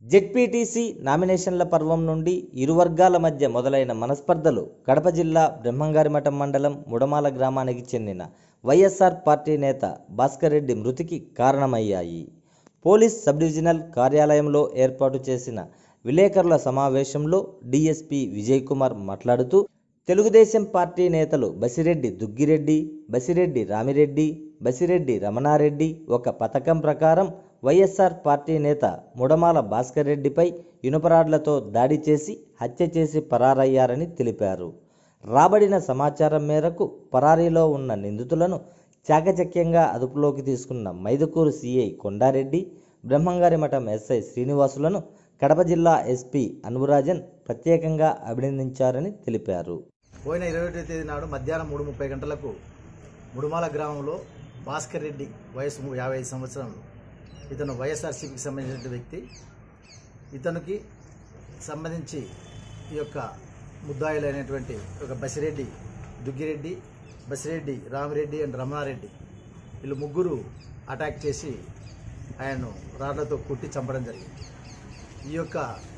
ZPTC నామినేషన్ల పర్వం నుండి ఇరు వర్గాల మధ్య మొదలైన మనస్పర్ధలు కడప జిల్లా బ్రహ్మంగారిమఠం మండలం ముడమాల గ్రామానికి చెందిన వైఎస్ఆర్ పార్టీ నేత భాస్కర్ రెడ్డి మృతికి కారణమయ్యాయి పోలీస్ సబ్ డివిజనల్ కార్యాలయంలో ఏర్పాటు చేసిన విలేకరుల సమావేశంలో డీఎస్పీ విజయ్ కుమార్ మాట్లాడుతూ తెలుగుదేశం పార్టీ నేతలు బసిరెడ్డి దుగ్గిరెడ్డి బసిరెడ్డి రామిరెడ్డి బసిరెడ్డి రమణారెడ్డి ఒక పథకం ప్రకారం వైఎస్ఆర్ పార్టీ నేత ముడమాల భాస్కర్ రెడ్డిపై ఇనుపరాడ్లతో దాడి చేసి హత్య చేసి పరారయ్యారని తెలిపారు రాబడిన సమాచారం మేరకు పరారీలో ఉన్న నిందితులను చాకచక్యంగా అదుపులోకి తీసుకున్న మైదుకూరు సిఐ కొండారెడ్డి బ్రహ్మంగారి మఠం ఎస్ఐ శ్రీనివాసులను కడప జిల్లా ఎస్పీ అన్బురాజన్ ప్రత్యేకంగా అభినందించారని తెలిపారు పోయిన ఇరవై ఒకటో తేదీ నాడు మధ్యాహ్నం మూడు ముప్పై గంటలకు ముడుమాల గ్రామంలో భాస్కర్ రెడ్డి వయసు ము- యాభై ఐదు సంవత్సరాలు ఇతను వైఎస్ఆర్సీపీకి సంబంధించిన వ్యక్తి ఇతనికి సంబంధించి ఈ యొక్క ముద్దాయిలైనటువంటి ఒక బసిరెడ్డి దుగ్గిరెడ్డి బసిరెడ్డి రామిరెడ్డి అండ్ రమణారెడ్డి వీళ్ళు ముగ్గురు అటాక్ చేసి ఆయన్ను రాళ్లతో కుట్టి చంపడం జరిగింది ఈ యొక్క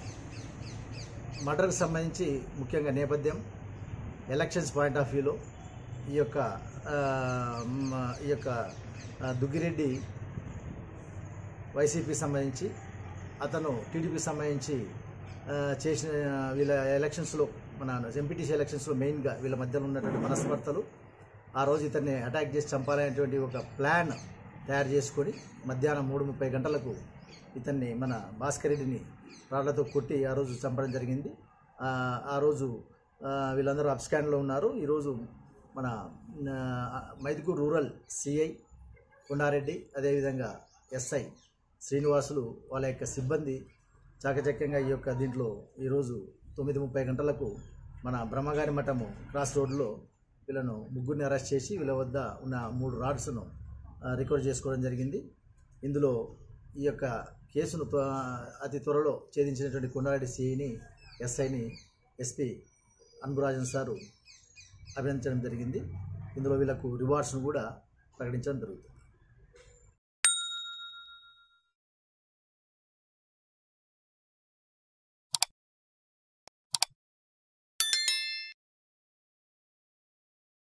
మర్డర్కి సంబంధించి ముఖ్యంగా నేపథ్యం ఎలక్షన్స్ పాయింట్ ఆఫ్ వ్యూలో ఈ యొక్క ఆ, మ- ఈ యొక్క ఆ, దుగ్గిరెడ్డి వైసీపీకి సంబంధించి అతను టీడీపీకి సంబంధించి ఆ, చేసిన వీళ్ళ ఎలక్షన్స్లో మన ఎంపీటీసీ ఎలక్షన్స్లో మెయిన్గా వీళ్ళ మధ్యలో ఉన్నటువంటి మనస్పర్ధలు ఆ రోజు ఇతన్ని అటాక్ చేసి చంపాలనేటువంటి ఒక ప్లాన్ తయారు చేసుకొని మధ్యాహ్నం మూడు ముప్పై గంటలకు ఇతన్ని మన భాస్కర్ రెడ్డిని రాళ్లతో కొట్టి ఆ రోజు చంపడం జరిగింది ఆ, ఆ రోజు ఆ, వీళ్ళందరూ అబ్స్కాండ్లో ఉన్నారు ఈరోజు మన ఆ, మైదుకూరు రూరల్ సిఐ కొండారెడ్డి అదేవిధంగా ఎస్ఐ శ్రీనివాసులు వాళ్ళ యొక్క సిబ్బంది చాకచక్యంగా ఈ యొక్క దీంట్లో ఈరోజు తొమ్మిది ముప్పై గంటలకు మన బ్రహ్మగారి మఠము క్రాస్ రోడ్లో వీళ్ళను ముగ్గురిని అరెస్ట్ చేసి వీళ్ళ వద్ద ఉన్న మూడు రాడ్స్ను ఆ, రికార్డ్ చేసుకోవడం జరిగింది ఇందులో ఈ యొక్క కేసును త్వ- అతి త్వరలో ఛేదించినటువంటి కొండారెడ్డి సిఐని ఎస్ఐని ఎస్పీ అన్బురాజన్ సారు అభినందించడం జరిగింది ఇందులో వీళ్ళకు రివార్డ్స్ను కూడా ప్రకటించడం జరుగుతుంది